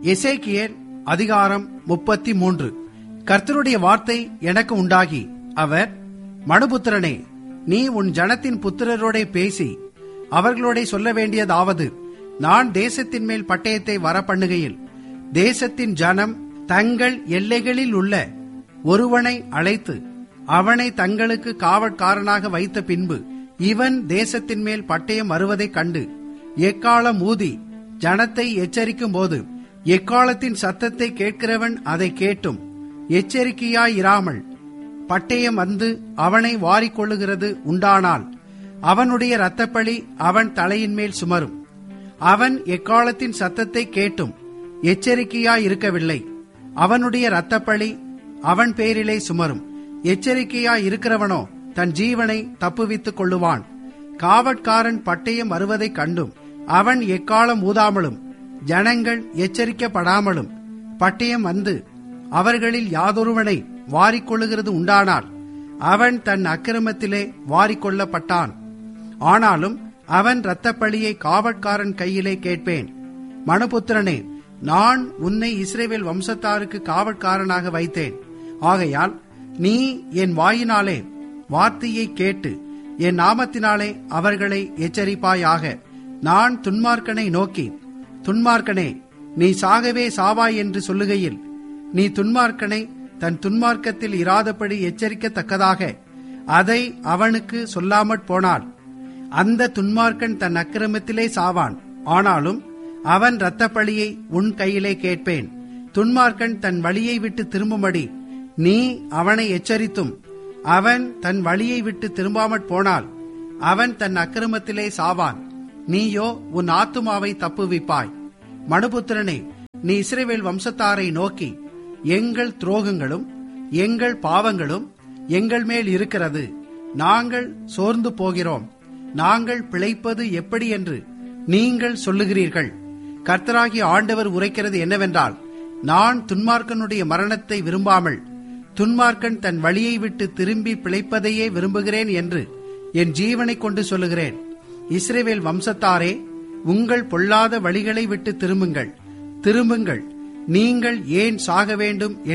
எசேக்கியேல் அதிகாரம் முப்பத்தி மூன்று கர்த்தருடைய வார்த்தை எனக்கு உண்டாகி அவர் மனுபுத்திரனே நீ உன் ஜனத்தின் புத்திரரோடே பேசி அவர்களோட சொல்ல வேண்டியதாவது நான் தேசத்தின் மேல் பட்டயத்தை வர பண்ணுகையில் தேசத்தின் ஜனம் தங்கள் எல்லைகளில் உள்ள ஒருவனை அழைத்து அவனை தங்களுக்கு காவற்காரனாக வைத்த பின்பு இவன் தேசத்தின் மேல் பட்டயம் வருவதைக் கண்டு எக்காலம் ஊதி ஜனத்தை எச்சரிக்கும் போது எக்காலத்தின் சத்தத்தை கேட்கிறவன் அதை கேட்டும் எச்சரிக்கையாயிராமல் பட்டயம் வந்து அவனை வாரிக்கொள்ளுகிறது உண்டானால் அவனுடைய இரத்தப்பழி அவன் தலையின் மேல் சுமரும் அவன் எக்காலத்தின் சத்தத்தை கேட்டும் எச்சரிக்கையாயிருக்கவில்லை அவனுடைய இரத்தப்பழி அவன் பேரிலே சுமரும் எச்சரிக்கையாயிருக்கிறவனோ தன் ஜீவனை தப்புவித்துக் கொள்ளுவான் காவற்காரன் பட்டயம் வருவதைக் கண்டும் அவன் எக்காலம் ஊதாமலும் ஜனங்கள் எச்சரிக்கப்படாமலும் பட்டயம் வந்து அவர்களில் யாதொருவனை வாரிக்கொள்ளுகிறது உண்டானால் அவன் தன் அக்கிரமத்திலே வாரிக்கொள்ளப்பட்டான் ஆனாலும் அவன் இரத்தப்பழியை காவற்காரன் கையிலே கேட்பேன் மனுபுத்திரனே நான் உன்னை இஸ்ரேவேல் வம்சத்தாருக்கு காவற்காரனாக வைத்தேன் ஆகையால் நீ என் வாயினாலே வார்த்தையை கேட்டு என் நாமத்தினாலே அவர்களை எச்சரிப்பாயாக நான் துன்மார்க்கனை நோக்கி துன்மார்க்கனே நீ சாகவே சாவாய் என்று சொல்லுகையில் நீ துன்மார்க்கனை தன் துன்மார்க்கத்தில் இராதபடி எச்சரிக்கத்தக்கதாக அதை அவனுக்கு சொல்லாமற் போனாள் அந்த துன்மார்க்கன் தன் அக்கிரமத்திலே சாவான் ஆனாலும் அவன் இரத்தப்பழியை உன் கையிலே கேட்பேன் துன்மார்க்கன் தன் வழியை விட்டு திரும்பும்படி நீ அவனை எச்சரித்தும் அவன் தன் வழியை விட்டு திரும்பாமற் போனால் அவன் தன் அக்கிரமத்திலே சாவான் நீயோ உன் ஆத்துமாவை தப்புவிப்பாய் மனுபுத்திரனே நீ இஸ்ரேவேல் வம்சத்தாரை நோக்கி எங்கள் துரோகங்களும் எங்கள் பாவங்களும் எங்கள் மேல் இருக்கிறது நாங்கள் சோர்ந்து போகிறோம் நாங்கள் பிழைப்பது எப்படி என்று நீங்கள் சொல்லுகிறீர்கள் கர்த்தராகிய ஆண்டவர் உரைக்கிறது என்னவென்றால் நான் துன்மார்க்கனுடைய மரணத்தை விரும்பாமல் துன்மார்க்கன் தன் வழியை விட்டு திரும்பி பிழைப்பதையே விரும்புகிறேன் என்று என் ஜீவனை கொண்டு சொல்லுகிறேன் இஸ்ரேவேல் வம்சத்தாரே உங்கள் பொல்லாத வழிகளை விட்டு திரும்புங்கள் திரும்புங்கள் நீங்கள் ஏன் சாக வேண்டும்